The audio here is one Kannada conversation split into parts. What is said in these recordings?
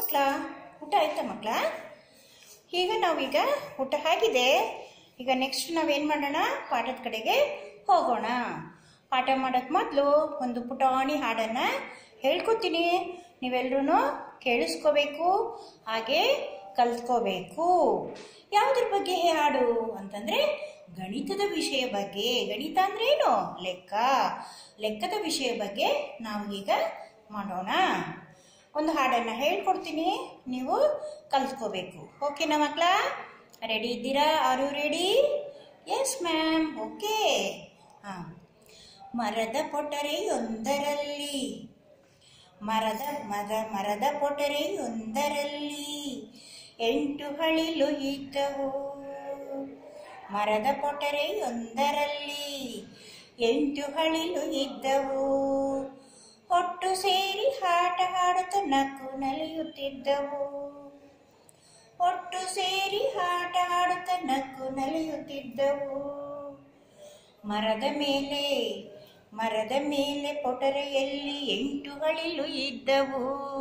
ಮಕ್ಕಳ ಊಟ ಆಯ್ತಾ ಮಕ್ಕಳ ಈಗ ನಾವೀಗ ಊಟ ಆಗಿದೆ ಈಗ ನೆಕ್ಸ್ಟ್ ನಾವೇನು ಮಾಡೋಣ ಪಾಠದ ಕಡೆಗೆ ಹೋಗೋಣ ಪಾಠ ಮಾಡೋಕ್ಕೆ ಮೊದಲು ಒಂದು ಪುಟಾಣಿ ಹಾಡನ್ನು ಹೇಳ್ಕೊತೀನಿ ನೀವೆಲ್ಲರೂ ಕೇಳಿಸ್ಕೋಬೇಕು ಹಾಗೆ ಕಲ್ತ್ಕೋಬೇಕು ಯಾವುದ್ರ ಬಗ್ಗೆ ಈ ಹಾಡು ಅಂತಂದರೆ ಗಣಿತದ ವಿಷಯ ಬಗ್ಗೆ ಗಣಿತ ಅಂದ್ರೆ ಏನು ಲೆಕ್ಕ ಲೆಕ್ಕದ ವಿಷಯ ಬಗ್ಗೆ ನಾವು ಈಗ ಮಾಡೋಣ ಒಂದು ಹಾಡನ್ನು ಹೇಳ್ಕೊಡ್ತೀನಿ ನೀವು ಕಲ್ತ್ಕೋಬೇಕು ಓಕೆನಾ ಮಕ್ಕಳ ರೆಡಿ ಇದ್ದೀರಾ are you ready yes ma'am okay ಹಾಂ ಮರದ ಪೊಟರೆಯೊಂದರಲ್ಲಿ ಮರದ ಮರ ಮರದ ಪೊಟರೆಯೊಂದರಲ್ಲಿ ಎಂಟು ಹಳಿಲು ಇದ್ದವು ಮರದ ಪೊಟರೆಯೊಂದರಲ್ಲಿ ಎಂಟು ಹಳಿಲು ಇದ್ದವು ಒಟ್ಟು ಸೇರಿ ಆಟ ಆಡುತ್ತ ನಕ್ಕು ನಲಿಯುತ್ತಿದ್ದವು ಒಟ್ಟು ಸೇರಿ ಆಟ ಆಡುತ್ತ ನಕ್ಕು ನಲಿಯುತ್ತಿದ್ದವು ಮರದ ಮೇಲೆ ಮರದ ಮೇಲೆ ಪೊಟರೆಯಲ್ಲಿ ಎಂಟು ಹಳಿಲು ಇದ್ದವು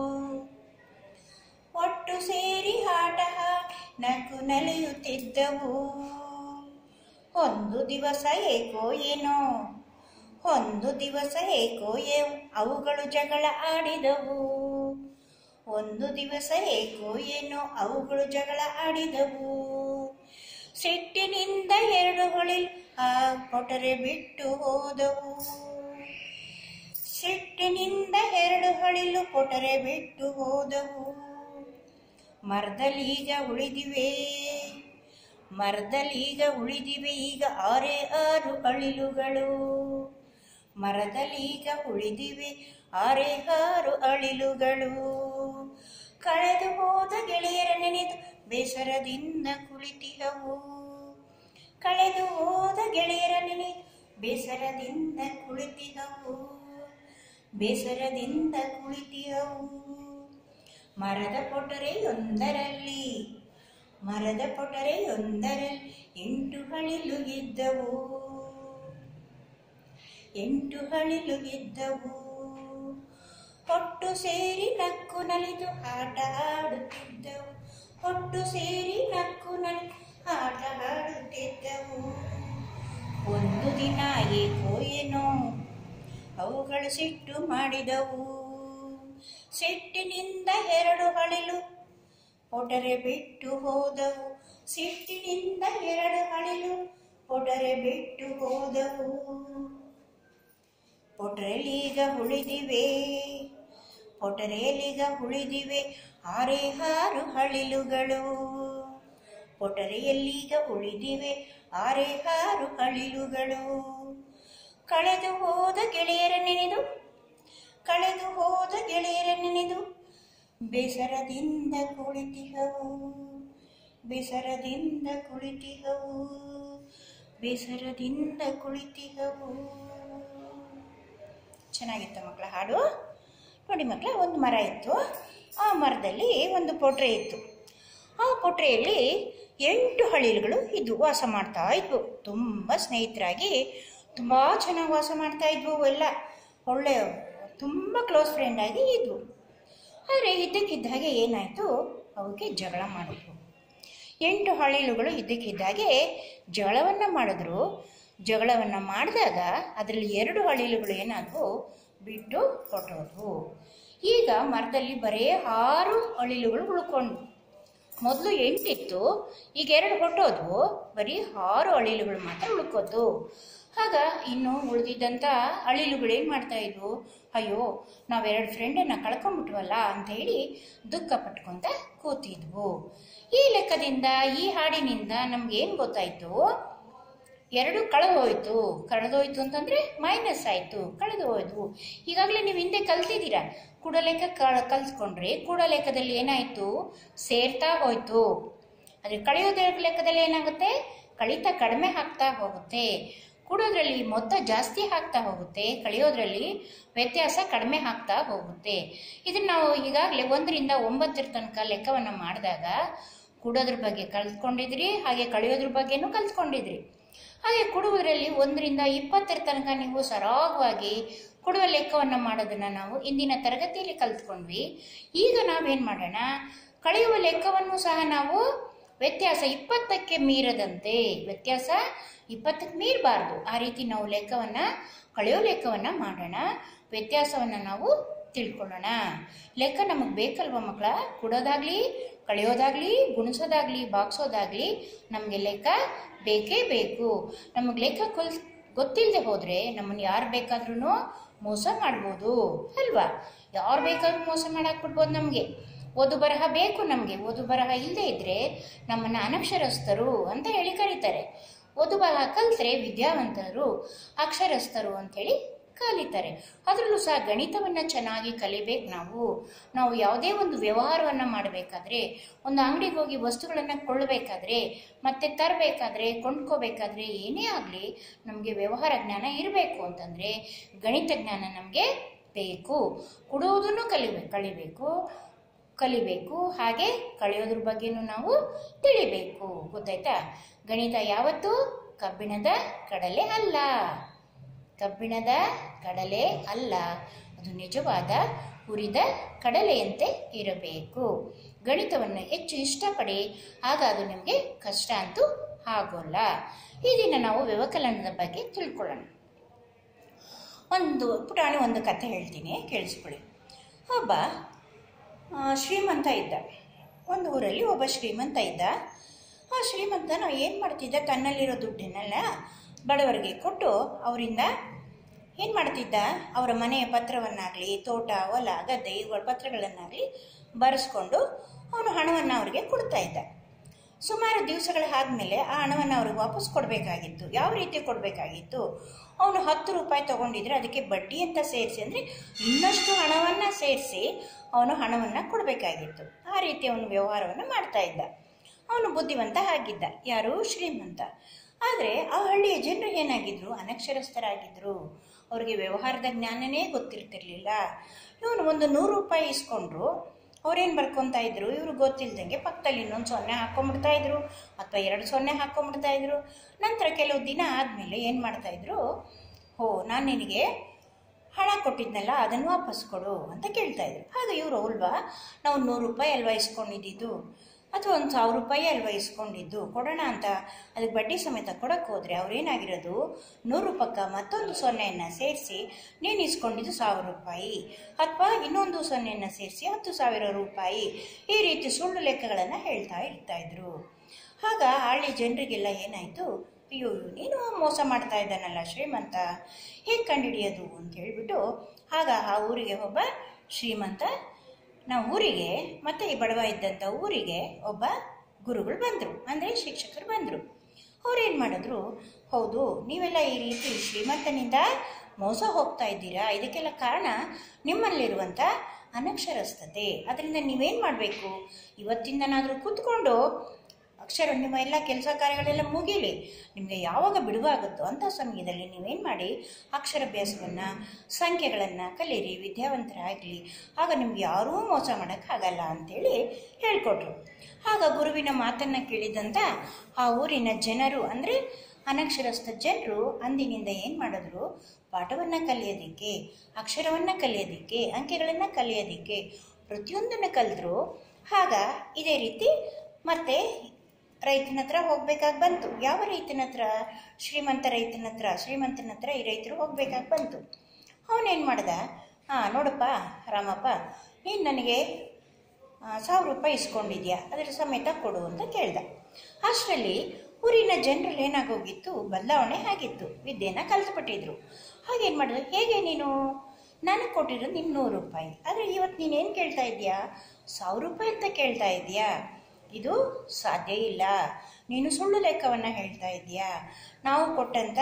ಒಟ್ಟು ಸೇರಿ ಆಟ ಆಡಿ ನಕ್ಕು ನಲಿಯುತ್ತಿದ್ದವು ಒಂದು ದಿವಸ ಏಕೋ ಏನೋ ಒಂದು ದಿವಸ ಏಕೋ ಏ- ಅವುಗಳು ಜಗಳ ಆಡಿದವು ಒಂದು ದಿವಸ ಏಕೋ ಏನೋ ಅವುಗಳು ಜಗಳ ಆಡಿದವು ಸಿಟ್ಟಿನಿಂದ ಎರಡು ಹೊಳಿಲ್ ಆ ಕೊಟರೆ ಬಿಟ್ಟು ಹೋದವು ಸಿಟ್ಟಿನಿಂದ ಎರಡು ಹೊಳಿಲು ಕೊಟರೆ ಬಿಟ್ಟು ಹೋದವು ಮರದಲ್ಲೀಗ ಉಳಿದಿವೆ ಮರದಲ್ಲೀಗ ಉಳಿದಿವೆ ಈಗ ಆರೇ ಆರು ಅಳಿಲುಗಳು ಮರದಲ್ಲೀಗ ಉಳಿದಿವೆ ಆರೇ ಆರು ಅಳಿಲುಗಳು ಕಳೆದು ಹೋದ ಗೆಳೆಯರ ನೆನೆದು ಬೇಸರದಿಂದ ಕುಳಿತಿಹವು ಕಳೆದು ಹೋದ ಗೆಳೆಯರ ನೆನೆದು ಬೇಸರದಿಂದ ಕುಳಿತಿಹವು ಬೇಸರದಿಂದ ಕುಳಿತಿಹವು ಮರದ ಪೊಟರೆಯೊಂದರಲ್ಲಿ ಮರದ ಪೊಟರೆಯೊಂದರಲ್ಲಿ ಎಂಟು ಹಳಿಲು ಇದ್ದವು ಎಂಟು ಹಳಿಲು ಇದ್ದವು ಒಟ್ಟು ಸೇರಿ ನಕ್ಕು ನಲಿದು ಆಟ ಆಡುತ್ತಿದ್ದವು ಒಟ್ಟು ಸೇರಿ ನಕ್ಕು ನಲಿ ಆಟ ಆಡುತ್ತಿದ್ದವು ಒಂದು ದಿನ ಏಕೋ ಏನೋ ಅವುಗಳು ಸಿಟ್ಟು ಮಾಡಿದವು ಸಿಟ್ಟಿನಿಂದ ಎರಡು ಹಳಿಲು ಒಡರೆ ಬಿಟ್ಟು ಹೋದವು ಸಿಟ್ಟಿನಿಂದ ಎರಡು ಹಳಿಲು ಒಡರೆ ಬಿಟ್ಟು ಹೋದವು ಪೊಟರೆಲೀಗ ಉಳಿದಿವೆ ಪೊಟರೆಯಲೀಗ ಉಳಿದಿವೆ ಆರೇ ಆರು ಹಳಿಲುಗಳು ಪೊಟರೆಯಲ್ಲೀಗ ಉಳಿದಿವೆ ಆರೇ ಆರು ಹಳಿಲುಗಳು ಕಳೆದು ಹೋದ ಗೆಳೆಯರ ನೆನೆದು ಕಳೆದು ಹೋದ ಗೆಳೆಯರ ನೆನೆದು ಬೇಸರದಿಂದ ಕುಳಿತಿಹವು ಬೇಸರದಿಂದ ಕುಳಿತಿಹವು ಬೇಸರದಿಂದ ಕುಳಿತಿಹವು ಚೆನ್ನಾಗಿತ್ತು ಮಕ್ಕಳ ಹಾಡು ನೋಡಿ ಮಕ್ಕಳ ಒಂದು ಮರ ಇತ್ತು ಆ ಮರದಲ್ಲಿ ಒಂದು ಪೊಟ್ರೆ ಇತ್ತು ಆ ಪೊಟ್ರೆಯಲ್ಲಿ ಎಂಟು ಹಳಿಲುಗಳು ಇದ್ವು ವಾಸ ಮಾಡ್ತಾ ಇದ್ವು ತುಂಬ ಸ್ನೇಹಿತರಾಗಿ ತುಂಬ ಚೆನ್ನಾಗಿ ವಾಸ ಮಾಡ್ತಾ ಇದ್ವು ಎಲ್ಲ ಒಳ್ಳೆ ತುಂಬ ಕ್ಲೋಸ್ ಫ್ರೆಂಡ್ ಆಗಿ ಇದ್ವು ಆದರೆ ಇದ್ದಕ್ಕಿದ್ದ ಹಾಗೆ ಏನಾಯಿತು ಅವಕ್ಕೆ ಜಗಳ ಮಾಡಿದ್ವು ಎಂಟು ಹಳಿಲುಗಳು ಇದ್ದಕ್ಕಿದ್ದಾಗೆ ಜಗಳವನ್ನು ಮಾಡಿದ್ರು ಜಗಳವನ್ನು ಮಾಡಿದಾಗ ಅದರಲ್ಲಿ ಎರಡು ಹಳಿಲುಗಳು ಏನಾದವು ಬಿಟ್ಟು ಹೊರಟೋದ್ವು ಈಗ ಮರದಲ್ಲಿ ಬರೀ ಆರು ಹಳಿಲುಗಳು ಉಳ್ಕೊಂಡು ಮೊದಲು ಎಂಟಿತ್ತು ಈಗ ಎರಡು ಹೊಟ್ಟೋದ್ವು ಬರೀ ಆರು ಅಳಿಲುಗಳು ಮಾತ್ರ ಉಳ್ಕೋತು ಆಗ ಇನ್ನು ಉಳಿದಿದ್ದಂಥ ಅಳಿಲುಗಳು ಏನು ಮಾಡ್ತಾ ಇದ್ವು ಅಯ್ಯೋ ನಾವೆರಡು ಫ್ರೆಂಡನ್ನು ಕಳ್ಕೊಂಡ್ಬಿಟ್ವಲ್ಲ ಅಂತ ಹೇಳಿ ದುಃಖ ಪಟ್ಕೊಂತ ಕೂತಿದ್ವು ಈ ಲೆಕ್ಕದಿಂದ ಈ ಹಾಡಿನಿಂದ ನಮ್ಗೆ ಏನು ಗೊತ್ತಾಯ್ತು ಎರಡು ಕಳೆದು ಹೋಯ್ತು ಕಳೆದೋಯ್ತು ಅಂತಂದ್ರೆ ಮೈನಸ್ ಆಯ್ತು ಕಳೆದು ಹೋಯ್ತು ಈಗಾಗಲೇ ನೀವು ಹಿಂದೆ ಕಲ್ತಿದ್ದೀರಾ ಕೂಡಲೆಕ್ಕ ಕಳ್ ಕಲ್ತ್ಕೊಂಡ್ರೆ ಕೂಡಲೆಕ್ಕದಲ್ಲಿ ಏನಾಯ್ತು ಸೇರ್ತಾ ಹೋಯ್ತು ಆದರೆ ಕಳೆಯೋದ್ರ ಲೆಕ್ಕದಲ್ಲಿ ಏನಾಗುತ್ತೆ ಕಳಿತ ಕಡಿಮೆ ಆಗ್ತಾ ಹೋಗುತ್ತೆ ಕೂಡೋದ್ರಲ್ಲಿ ಮೊತ್ತ ಜಾಸ್ತಿ ಆಗ್ತಾ ಹೋಗುತ್ತೆ ಕಳೆಯೋದ್ರಲ್ಲಿ ವ್ಯತ್ಯಾಸ ಕಡಿಮೆ ಆಗ್ತಾ ಹೋಗುತ್ತೆ ಇದನ್ನ ನಾವು ಈಗಾಗಲೇ ಒಂದರಿಂದ ಒಂಬತ್ತರ ತನಕ ಲೆಕ್ಕವನ್ನು ಮಾಡಿದಾಗ ಕೂಡೋದ್ರ ಬಗ್ಗೆ ಕಲ್ತ್ಕೊಂಡಿದ್ರಿ ಹಾಗೆ ಕಳೆಯೋದ್ರ ಬಗ್ಗೆನೂ ಕಲ್ತ್ಕೊಂಡಿದ್ರಿ ಹಾಗೆ ಕೊಡುವುದರಲ್ಲಿ ಒಂದರಿಂದ ಇಪ್ಪತ್ತರ ತನಕ ನೀವು ಸರಾಗವಾಗಿ ಕೊಡುವ ಲೆಕ್ಕವನ್ನು ಮಾಡೋದನ್ನ ನಾವು ಇಂದಿನ ತರಗತಿಯಲ್ಲಿ ಕಲ್ತ್ಕೊಂಡ್ವಿ ಈಗ ನಾವೇನ್ ಮಾಡೋಣ ಕಳೆಯುವ ಲೆಕ್ಕವನ್ನು ಸಹ ನಾವು ವ್ಯತ್ಯಾಸ ಇಪ್ಪತ್ತಕ್ಕೆ ಮೀರದಂತೆ ವ್ಯತ್ಯಾಸ ಇಪ್ಪತ್ತಕ್ಕೆ ಮೀರಬಾರ್ದು ಆ ರೀತಿ ನಾವು ಲೆಕ್ಕವನ್ನ ಕಳೆಯೋ ಲೆಕ್ಕವನ್ನ ಮಾಡೋಣ ವ್ಯತ್ಯಾಸವನ್ನ ನಾವು ತಿಳ್ಕೊಳ್ಳೋಣ ಲೆಕ್ಕ ನಮಗೆ ಬೇಕಲ್ವ ಮಕ್ಕಳ ಕೊಡೋದಾಗ್ಲಿ ಕಳೆಯೋದಾಗ್ಲಿ ಗುಣಿಸೋದಾಗ್ಲಿ ಬಾಗ್ಸೋದಾಗ್ಲಿ ನಮಗೆ ಲೆಕ್ಕ ಬೇಕೇ ಬೇಕು ನಮಗೆ ಲೆಕ್ಕ ಕಲ್ ಗೊತ್ತಿಲ್ಲದೆ ಹೋದ್ರೆ ನಮ್ಮನ್ನು ಯಾರು ಬೇಕಾದ್ರೂ ಮೋಸ ಮಾಡ್ಬೋದು ಅಲ್ವಾ ಯಾರು ಬೇಕಾದ್ರೂ ಮೋಸ ಮಾಡಾಕ್ಬಿಡ್ಬೋದು ನಮಗೆ ಓದು ಬರಹ ಬೇಕು ನಮಗೆ ಓದು ಬರಹ ಇಲ್ಲದೆ ಇದ್ರೆ ನಮ್ಮನ್ನ ಅನಕ್ಷರಸ್ಥರು ಅಂತ ಹೇಳಿ ಕರೀತಾರೆ ಓದು ಬರಹ ಕಲ್ತ್ರೆ ವಿದ್ಯಾವಂತರು ಅಕ್ಷರಸ್ಥರು ಅಂತೇಳಿ ಕಲಿತಾರೆ ಅದರಲ್ಲೂ ಸಹ ಗಣಿತವನ್ನ ಚೆನ್ನಾಗಿ ಕಲಿಬೇಕು ನಾವು ನಾವು ಯಾವುದೇ ಒಂದು ವ್ಯವಹಾರವನ್ನ ಮಾಡಬೇಕಾದ್ರೆ ಒಂದು ಅಂಗಡಿಗೆ ಹೋಗಿ ವಸ್ತುಗಳನ್ನ ಕೊಳ್ಳಬೇಕಾದ್ರೆ ಮತ್ತೆ ತರಬೇಕಾದ್ರೆ ಕೊಂಡ್ಕೋಬೇಕಾದ್ರೆ ಏನೇ ಆಗಲಿ ನಮಗೆ ವ್ಯವಹಾರ ಜ್ಞಾನ ಇರಬೇಕು ಅಂತಂದ್ರೆ ಗಣಿತ ಜ್ಞಾನ ನಮಗೆ ಬೇಕು ಕೊಡುವುದನ್ನು ಕಲಿಬೇಕು ಕಲಿಬೇಕು ಕಲಿಬೇಕು ಹಾಗೆ ಕಳೆಯೋದ್ರ ಬಗ್ಗೆನೂ ನಾವು ತಿಳಿಬೇಕು ಗೊತ್ತಾಯ್ತಾ ಗಣಿತ ಯಾವತ್ತೂ ಕಬ್ಬಿಣದ ಕಡಲೆ ಅಲ್ಲ ಕಬ್ಬಿಣದ ಕಡಲೆ ಅಲ್ಲ ಅದು ನಿಜವಾದ ಹುರಿದ ಕಡಲೆಯಂತೆ ಇರಬೇಕು ಗಣಿತವನ್ನು ಹೆಚ್ಚು ಇಷ್ಟಪಡಿ ಆಗ ಅದು ನಿಮಗೆ ಕಷ್ಟ ಅಂತೂ ಆಗೋಲ್ಲ ಈ ದಿನ ನಾವು ವ್ಯವಕಲನದ ಬಗ್ಗೆ ತಿಳ್ಕೊಳ್ಳೋಣ ಒಂದು ಪುಟಾಣಿ ಒಂದು ಕಥೆ ಹೇಳ್ತೀನಿ ಕೇಳಿಸ್ಕೊಳ್ಳಿ ಒಬ್ಬ ಆ, ಶ್ರೀಮಂತ ಇದ್ದ ಒಂದು ಊರಲ್ಲಿ ಒಬ್ಬ ಶ್ರೀಮಂತ ಇದ್ದ ಆ ಶ್ರೀಮಂತ ನಾವು ಏನು ಮಾಡ್ತಿದ್ದ ತನ್ನಲ್ಲಿರೋ ದುಡ್ಡನ್ನೆಲ್ಲ ಬಡವರಿಗೆ ಕೊಟ್ಟು ಅವರಿಂದ ಏನು ಮಾಡ್ತಿದ್ದ ಅವರ ಮನೆಯ ಪತ್ರವನ್ನಾಗಲಿ ತೋಟ ಹೊಲ ಗದ್ದೆ ಇವುಗಳ ಪತ್ರಗಳನ್ನಾಗಲಿ ಬರೆಸ್ಕೊಂಡು ಅವನು ಹಣವನ್ನು ಅವರಿಗೆ ಕೊಡ್ತಾ ಇದ್ದ ಸುಮಾರು ದಿವಸಗಳ ಆದಮೇಲೆ ಆ ಹಣವನ್ನು ಅವ್ರಿಗೆ ವಾಪಸ್ ಕೊಡಬೇಕಾಗಿತ್ತು ಯಾವ ರೀತಿ ಕೊಡಬೇಕಾಗಿತ್ತು ಅವನು ಹತ್ತು ರೂಪಾಯಿ ತಗೊಂಡಿದ್ರೆ ಅದಕ್ಕೆ ಬಡ್ಡಿ ಅಂತ ಸೇರಿಸಿ ಅಂದರೆ ಇನ್ನಷ್ಟು ಹಣವನ್ನು ಸೇರಿಸಿ ಅವನು ಹಣವನ್ನು ಕೊಡಬೇಕಾಗಿತ್ತು ಆ ರೀತಿ ಅವನು ವ್ಯವಹಾರವನ್ನು ಮಾಡ್ತಾ ಇದ್ದ ಅವನು ಬುದ್ಧಿವಂತ ಆಗಿದ್ದ ಯಾರು ಶ್ರೀಮಂತ ಆದರೆ ಆ ಹಳ್ಳಿಯ ಜನರು ಏನಾಗಿದ್ರು ಅನಕ್ಷರಸ್ಥರಾಗಿದ್ರು ಅವ್ರಿಗೆ ವ್ಯವಹಾರದ ಜ್ಞಾನನೇ ಗೊತ್ತಿರ್ತಿರ್ಲಿಲ್ಲ ಇವನು ಒಂದು ನೂರು ರೂಪಾಯಿ ಇಸ್ಕೊಂಡ್ರು ಅವ್ರೇನು ಬರ್ಕೊತಾ ಇದ್ರು ಇವ್ರು ಗೊತ್ತಿಲ್ದಂಗೆ ಪಕ್ಕದಲ್ಲಿ ಇನ್ನೊಂದು ಸೊನ್ನೆ ಹಾಕೊಂಡ್ಬಿಡ್ತಾ ಇದ್ರು ಅಥವಾ ಎರಡು ಸೊನ್ನೆ ಹಾಕೊಂಡ್ಬಿಡ್ತಾ ಇದ್ರು ನಂತರ ಕೆಲವು ದಿನ ಆದಮೇಲೆ ಏನು ಮಾಡ್ತಾ ಇದ್ರು ಓ ನಾನು ನಿನಗೆ ಹಣ ಕೊಟ್ಟಿದ್ನಲ್ಲ ಅದನ್ನು ವಾಪಸ್ ಕೊಡು ಅಂತ ಕೇಳ್ತಾ ಇದ್ರು ಆಗ ಇವರು ಅಲ್ವಾ ನಾವು ನೂರು ರೂಪಾಯಿ ಅಲ್ವಾ ಇಸ್ಕೊಂಡಿದ್ದು ಅಥವಾ ಒಂದು ಸಾವಿರ ರೂಪಾಯಿ ಅಲ್ವಾ ಇಸ್ಕೊಂಡಿದ್ದು ಕೊಡೋಣ ಅಂತ ಅದಕ್ಕೆ ಬಡ್ಡಿ ಸಮೇತ ಕೊಡಕ್ಕೆ ಹೋದರೆ ಅವ್ರೇನಾಗಿರೋದು ನೂರು ಪಕ್ಕ ಮತ್ತೊಂದು ಸೊನ್ನೆಯನ್ನು ಸೇರಿಸಿ ನೀನು ಇಸ್ಕೊಂಡಿದ್ದು ಸಾವಿರ ರೂಪಾಯಿ ಅಥವಾ ಇನ್ನೊಂದು ಸೊನ್ನೆಯನ್ನು ಸೇರಿಸಿ ಹತ್ತು ಸಾವಿರ ರೂಪಾಯಿ ಈ ರೀತಿ ಸುಳ್ಳು ಲೆಕ್ಕಗಳನ್ನು ಹೇಳ್ತಾ ಇರ್ತಾ ಇದ್ರು ಆಗ ಹಳ್ಳಿ ಜನರಿಗೆಲ್ಲ ಏನಾಯಿತು ಅಯ್ಯೋ ನೀನು ಮೋಸ ಮಾಡ್ತಾ ಇದ್ದಾನಲ್ಲ ಶ್ರೀಮಂತ ಹೇಗೆ ಕಂಡುಹಿಡಿಯೋದು ಅಂತ ಹೇಳ್ಬಿಟ್ಟು ಆಗ ಆ ಊರಿಗೆ ಒಬ್ಬ ಶ್ರೀಮಂತ ನಾವು ಊರಿಗೆ ಮತ್ತೆ ಈ ಬಡವ ಇದ್ದಂಥ ಊರಿಗೆ ಒಬ್ಬ ಗುರುಗಳು ಬಂದರು ಅಂದರೆ ಶಿಕ್ಷಕರು ಬಂದರು ಅವ್ರೇನು ಮಾಡಿದ್ರು ಹೌದು ನೀವೆಲ್ಲ ಈ ರೀತಿ ಶ್ರೀಮಂತನಿಂದ ಮೋಸ ಹೋಗ್ತಾ ಇದ್ದೀರಾ ಇದಕ್ಕೆಲ್ಲ ಕಾರಣ ನಿಮ್ಮಲ್ಲಿರುವಂಥ ಅನಕ್ಷರಸ್ಥತೆ ಅದರಿಂದ ನೀವೇನು ಮಾಡಬೇಕು ಇವತ್ತಿಂದನಾದರೂ ಕೂತ್ಕೊಂಡು ಅಕ್ಷರ ನಿಮ್ಮ ಎಲ್ಲ ಕೆಲಸ ಕಾರ್ಯಗಳೆಲ್ಲ ಮುಗೀಲಿ ನಿಮಗೆ ಯಾವಾಗ ಬಿಡುವಾಗುತ್ತೋ ಅಂಥ ಸಮಯದಲ್ಲಿ ನೀವೇನು ಮಾಡಿ ಅಕ್ಷರಾಭ್ಯಾಸವನ್ನು ಸಂಖ್ಯೆಗಳನ್ನು ಕಲೀರಿ ವಿದ್ಯಾವಂತರಾಗಲಿ ಆಗ ನಿಮ್ಗೆ ಯಾರೂ ಮೋಸ ಮಾಡೋಕ್ಕಾಗಲ್ಲ ಅಂತೇಳಿ ಹೇಳ್ಕೊಟ್ರು ಆಗ ಗುರುವಿನ ಮಾತನ್ನು ಕೇಳಿದಂಥ ಆ ಊರಿನ ಜನರು ಅಂದರೆ ಅನಕ್ಷರಸ್ಥ ಜನರು ಅಂದಿನಿಂದ ಏನು ಮಾಡಿದ್ರು ಪಾಠವನ್ನು ಕಲಿಯೋದಕ್ಕೆ ಅಕ್ಷರವನ್ನು ಕಲಿಯೋದಕ್ಕೆ ಅಂಕೆಗಳನ್ನು ಕಲಿಯೋದಕ್ಕೆ ಪ್ರತಿಯೊಂದನ್ನು ಕಲಿದ್ರು ಆಗ ಇದೇ ರೀತಿ ಮತ್ತೆ ರೈತನ ಹತ್ರ ಹೋಗ್ಬೇಕಾಗಿ ಬಂತು ಯಾವ ರೈತನ ಹತ್ರ ಶ್ರೀಮಂತ ರೈತನ ಹತ್ರ ಶ್ರೀಮಂತನ ಹತ್ರ ಈ ರೈತರು ಹೋಗ್ಬೇಕಾಗಿ ಬಂತು ಅವನೇನು ಮಾಡ್ದ ಹಾಂ ನೋಡಪ್ಪ ರಾಮಪ್ಪ ನೀನು ನನಗೆ ಆ, ಸಾವಿರ ರೂಪಾಯಿ ಇಸ್ಕೊಂಡಿದ್ಯಾ ಅದರ ಸಮೇತ ಕೊಡು ಅಂತ ಕೇಳ್ದ ಅಷ್ಟರಲ್ಲಿ ಊರಿನ ಜನರಲ್ಲಿ ಏನಾಗೋಗಿತ್ತು ಬದಲಾವಣೆ ಆಗಿತ್ತು ವಿದ್ಯೆನ ಕಲ್ತ್ಬಿಟ್ಟಿದ್ರು ಹಾಗೇನು ಮಾಡಿದ್ರು ಹೇಗೆ ನೀನು ನನಗೆ ಕೊಟ್ಟಿರೋದು ನಿನ್ನ ನೂರು ರೂಪಾಯಿ ಆದರೆ ಇವತ್ತು ನೀನೇನು ಕೇಳ್ತಾ ಇದೆಯಾ ಸಾವಿರ ರೂಪಾಯಿ ಅಂತ ಕೇಳ್ತಾ ಇದೆಯಾ ಇದು ಸಾಧ್ಯ ಇಲ್ಲ ನೀನು ಸುಳ್ಳು ಲೆಕ್ಕವನ್ನು ಹೇಳ್ತಾ ಇದೆಯಾ ನಾವು ಕೊಟ್ಟಂಥ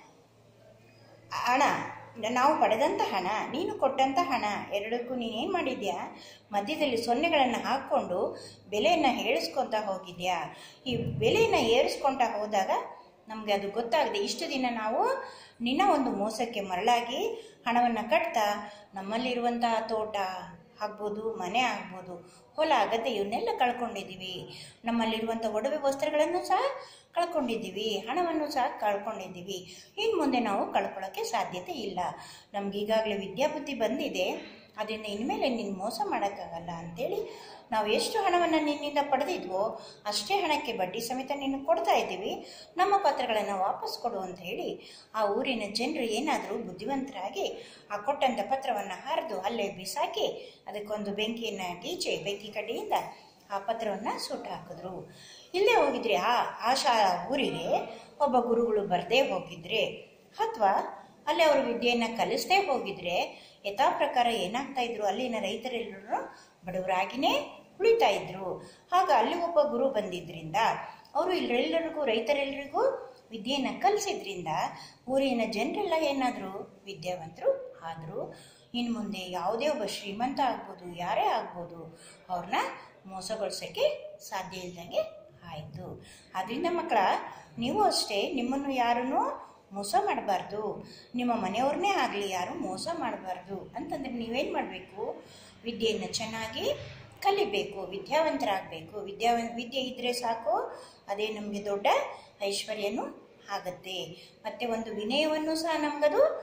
ಹಣ ನಾವು ಪಡೆದಂಥ ಹಣ ನೀನು ಕೊಟ್ಟಂಥ ಹಣ ಎರಡಕ್ಕೂ ನೀನೇನು ಮಾಡಿದ್ಯಾ ಮಧ್ಯದಲ್ಲಿ ಸೊನ್ನೆಗಳನ್ನು ಹಾಕ್ಕೊಂಡು ಬೆಲೆಯನ್ನು ಹೇಳಿಸ್ಕೊತಾ ಹೋಗಿದ್ಯಾ ಈ ಬೆಲೆಯನ್ನು ಏರಿಸ್ಕೊತಾ ಹೋದಾಗ ನಮಗೆ ಅದು ಗೊತ್ತಾಗದೆ ಇಷ್ಟು ದಿನ ನಾವು ನಿನ್ನ ಒಂದು ಮೋಸಕ್ಕೆ ಮರಳಾಗಿ ಹಣವನ್ನು ಕಟ್ತಾ ನಮ್ಮಲ್ಲಿರುವಂತಹ ತೋಟ ಆಗ್ಬೋದು ಮನೆ ಆಗ್ಬೋದು ಹೊಲ ಗದ್ದೆ ಇವನ್ನೆಲ್ಲ ಕಳ್ಕೊಂಡಿದ್ದೀವಿ ನಮ್ಮಲ್ಲಿರುವಂಥ ಒಡವೆ ವಸ್ತ್ರಗಳನ್ನು ಸಹ ಕಳ್ಕೊಂಡಿದ್ದೀವಿ ಹಣವನ್ನು ಸಹ ಕಳ್ಕೊಂಡಿದ್ದೀವಿ ಇನ್ನು ಮುಂದೆ ನಾವು ಕಳ್ಕೊಳ್ಳೋಕ್ಕೆ ಸಾಧ್ಯತೆ ಇಲ್ಲ ನಮ್ಗೆ ಈಗಾಗಲೇ ವಿದ್ಯಾಬುದ್ಧಿ ಬಂದಿದೆ ಅದರಿಂದ ಇನ್ಮೇಲೆ ನಿನ್ನ ಮೋಸ ಮಾಡೋಕ್ಕಾಗಲ್ಲ ಅಂತೇಳಿ ನಾವು ಎಷ್ಟು ಹಣವನ್ನು ನಿನ್ನಿಂದ ಪಡೆದಿದ್ವೋ ಅಷ್ಟೇ ಹಣಕ್ಕೆ ಬಡ್ಡಿ ಸಮೇತ ನಿನ್ನ ಕೊಡ್ತಾ ಇದ್ದೀವಿ ನಮ್ಮ ಪತ್ರಗಳನ್ನು ವಾಪಸ್ ಕೊಡು ಅಂತ ಹೇಳಿ ಆ ಊರಿನ ಜನರು ಏನಾದರೂ ಬುದ್ಧಿವಂತರಾಗಿ ಆ ಕೊಟ್ಟಂಥ ಪತ್ರವನ್ನು ಹರಿದು ಅಲ್ಲೇ ಬಿಸಾಕಿ ಅದಕ್ಕೊಂದು ಬೆಂಕಿಯನ್ನು ಗೀಚೆ ಬೆಂಕಿ ಕಡ್ಡಿಯಿಂದ ಆ ಪತ್ರವನ್ನು ಸುಟ್ಟು ಹಾಕಿದ್ರು ಇಲ್ಲೇ ಹೋಗಿದ್ರೆ ಆ ಆ ಶಾ ಊರಿಗೆ ಒಬ್ಬ ಗುರುಗಳು ಬರದೇ ಹೋಗಿದ್ರೆ ಅಥವಾ ಅಲ್ಲಿ ಅವರು ವಿದ್ಯೆಯನ್ನು ಕಲಿಸದೇ ಹೋಗಿದ್ರೆ ಯಥಾ ಪ್ರಕಾರ ಏನಾಗ್ತಾ ಇದ್ರು ಅಲ್ಲಿನ ರೈತರೆಲ್ಲರೂ ಬಡವರಾಗಿನೇ ಉಳಿತಾ ಇದ್ರು ಆಗ ಅಲ್ಲಿ ಒಬ್ಬ ಗುರು ಬಂದಿದ್ರಿಂದ ಅವರು ಇಲ್ಲೆಲ್ಲರಿಗೂ ರೈತರೆಲ್ಲರಿಗೂ ವಿದ್ಯೆಯನ್ನು ಕಲಿಸಿದ್ರಿಂದ ಊರಿನ ಜನರೆಲ್ಲ ಏನಾದರೂ ವಿದ್ಯಾವಂತರು ಆದರು ಇನ್ನು ಮುಂದೆ ಯಾವುದೇ ಒಬ್ಬ ಶ್ರೀಮಂತ ಆಗ್ಬೋದು ಯಾರೇ ಆಗ್ಬೋದು ಅವ್ರನ್ನ ಮೋಸಗೊಳಿಸೋಕ್ಕೆ ಸಾಧ್ಯ ಇಲ್ದಂಗೆ ಆಯಿತು ಆದ್ದರಿಂದ ಮಕ್ಕಳ ನೀವು ಅಷ್ಟೇ ನಿಮ್ಮನ್ನು ಯಾರನ್ನೂ ಮೋಸ ಮಾಡಬಾರ್ದು ನಿಮ್ಮ ಮನೆಯವ್ರನ್ನೇ ಆಗಲಿ ಯಾರು ಮೋಸ ಮಾಡಬಾರ್ದು ಅಂತಂದರೆ ನೀವೇನು ಮಾಡಬೇಕು ವಿದ್ಯೆಯನ್ನು ಚೆನ್ನಾಗಿ ಕಲಿಬೇಕು ವಿದ್ಯಾವಂತರಾಗಬೇಕು ವಿದ್ಯಾವ ವಿದ್ಯೆ ಇದ್ದರೆ ಸಾಕು ಅದೇ ನಮಗೆ ದೊಡ್ಡ ಐಶ್ವರ್ಯನೂ ಆಗತ್ತೆ ಮತ್ತು ಒಂದು ವಿನಯವನ್ನು ಸಹ ನಮಗದು